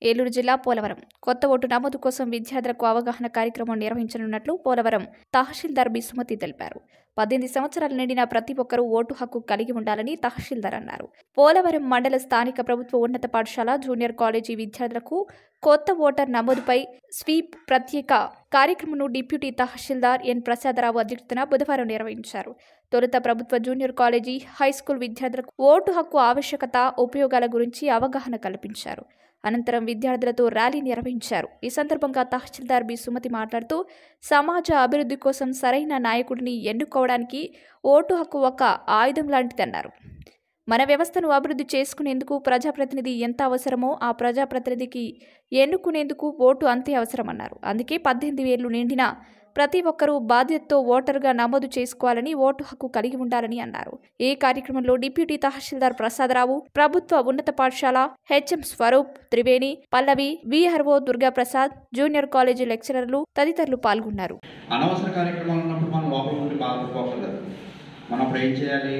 ఏలూరు జిల్లా పోలవరం కొత్త ఓటు నమోదు కోసం విద్యార్థులకు అవగాహన కార్యక్రమం నిర్వహించనున్నట్లు పోలవరం తహసీల్దార్ బి సుమతి తెలిపారు పద్దెనిమిది సంవత్సరాలు నిండిన ప్రతి ఒక్కరూ ఓటు హక్కు కలిగి ఉండాలని తహసీల్దార్ అన్నారు పోలవరం మండల స్థానిక ప్రభుత్వ ఉన్నత పాఠశాల జూనియర్ కాలేజీ విద్యార్థులకు కొత్త ఓటర్ నమోదుపై స్వీప్ ప్రత్యేక కార్యక్రమంను డిప్యూటీ తహసీల్దార్ ఎన్ ప్రసాదరావు అధ్యక్షతన బుధవారం నిర్వహించారు తొలుత ప్రభుత్వ జూనియర్ కాలేజీ హైస్కూల్ విద్యార్థులకు ఓటు హక్కు ఆవశ్యకత ఉపయోగాల గురించి అవగాహన కల్పించారు అనంతరం విద్యార్థులతో ర్యాలీ నిర్వహించారు ఈ సందర్భంగా తహసీల్దార్ బి సుమతి మాట్లాడుతూ సమాజ అభివృద్ధి కోసం సరైన నాయకుడిని ఎన్నుకోవడానికి ఓటు హక్కు ఒక ఆయుధం లాంటిదన్నారు మన వ్యవస్థను అభివృద్ధి చేసుకునేందుకు ప్రజాప్రతినిధి ఎంత అవసరమో ఆ ప్రజాప్రతినిధికి ఎన్నుకునేందుకు ఓటు అంతే అవసరమన్నారు అందుకే పద్దెనిమిది ఏళ్లు నిండిన ప్రతి ఒక్కరూ బాధ్యతతో ఓటరుగా నమోదు చేసుకోవాలని ఓటు హక్కు కలిగి ఉండాలని అన్నారు ఈ కార్యక్రమంలో డిప్యూటీ తహసీల్దార్ ప్రసాదరావు ప్రభుత్వ ఉన్నత పాఠశాల HM Swaroop Triveni Pallavi VRO Durgaprasad junior college లెక్చరర్లు తదితరులు పాల్గొన్నారు అనవసర కార్యక్రమాలు ఉన్నప్పుడు మనం లోపల ఉండి బాధపడకూడదు మనం అప్పుడు ఏం చేయాలి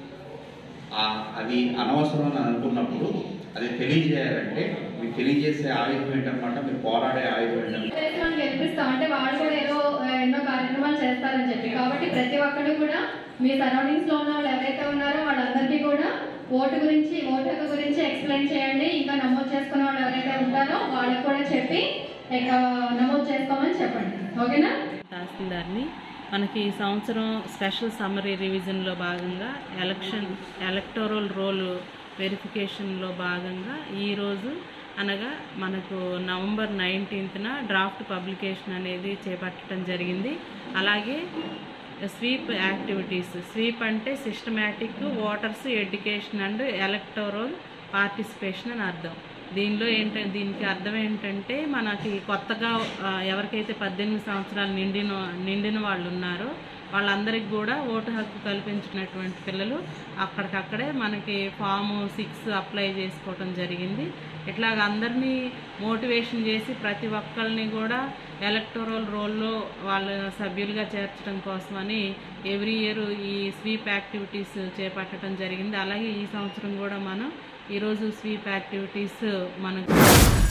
ఆ- అది అనవసరం అని అనుకున్నప్పుడు అది తెలియజేయాలంటే మీకు తెలియజేసే ఆయుధం ఏంటన్నమాట మీరు పోరాడే ఆయుధం ఏంటన్నమాట దేశాన్ని గెలిపిస్తాం అంటే వాళ్ళు కూడా ఏదో ఆ, ఎన్నో కార్యక్రమాలు చేస్తారని చెప్పి కాబట్టి ప్రతి ఒక్కరు కూడా మీ సరౌండింగ్స్ లో ఉన్న వాళ్ళు ఎవరైతే ఉన్నారో వాళ్ళందరికీ కూడా ఓటు గురించి ఓటు హక్కు గురించి ఎక్స్ప్లెయిన్ చేయండి ఇంకా నమోదు చేసుకున్న వాళ్ళు ఎవరైతే ఉంటారో వాళ్ళకి కూడా చెప్పి ఇక నమోదు చేసుకోమని చెప్పండి ఓకేనా తహసీల్దార్ని మనకి ఈ సంవత్సరం స్పెషల్ సమ్మరీ రివిజన్లో భాగంగా ఎలక్షన్ ఎలక్టోరల్ రోల్ వెరిఫికేషన్లో భాగంగా ఈరోజు అనగా మనకు నవంబర్ నైన్టీన్త్న డ్రాఫ్ట్ పబ్లికేషన్ అనేది చేపట్టడం జరిగింది అలాగే స్వీప్ యాక్టివిటీస్ స్వీప్ అంటే systematic voters education and electoral participation అని అర్థం దీనిలో ఏంటంటే దీనికి అర్థం ఏంటంటే మనకి కొత్తగా ఆ, ఎవరికైతే పద్దెనిమిది సంవత్సరాలు నిండిన నిండిన వాళ్ళు ఉన్నారో వాళ్ళందరికీ కూడా ఓటు హక్కు కల్పించినటువంటి పిల్లలు అక్కడికక్కడే మనకి ఫామ్ సిక్స్ అప్లై చేసుకోవటం జరిగింది ఇట్లాగ అందరినీ మోటివేషన్ చేసి ప్రతి ఒక్కరిని కూడా ఎలక్టోరల్ రోల్లో వాళ్ళ సభ్యులుగా చేర్చడం కోసమని ఎవ్రీ ఇయర్ ఈ స్వీప్ యాక్టివిటీస్ చేపట్టడం జరిగింది అలాగే ఈ సంవత్సరం కూడా మనం ఈరోజు స్వీప్ యాక్టివిటీస్ మనకు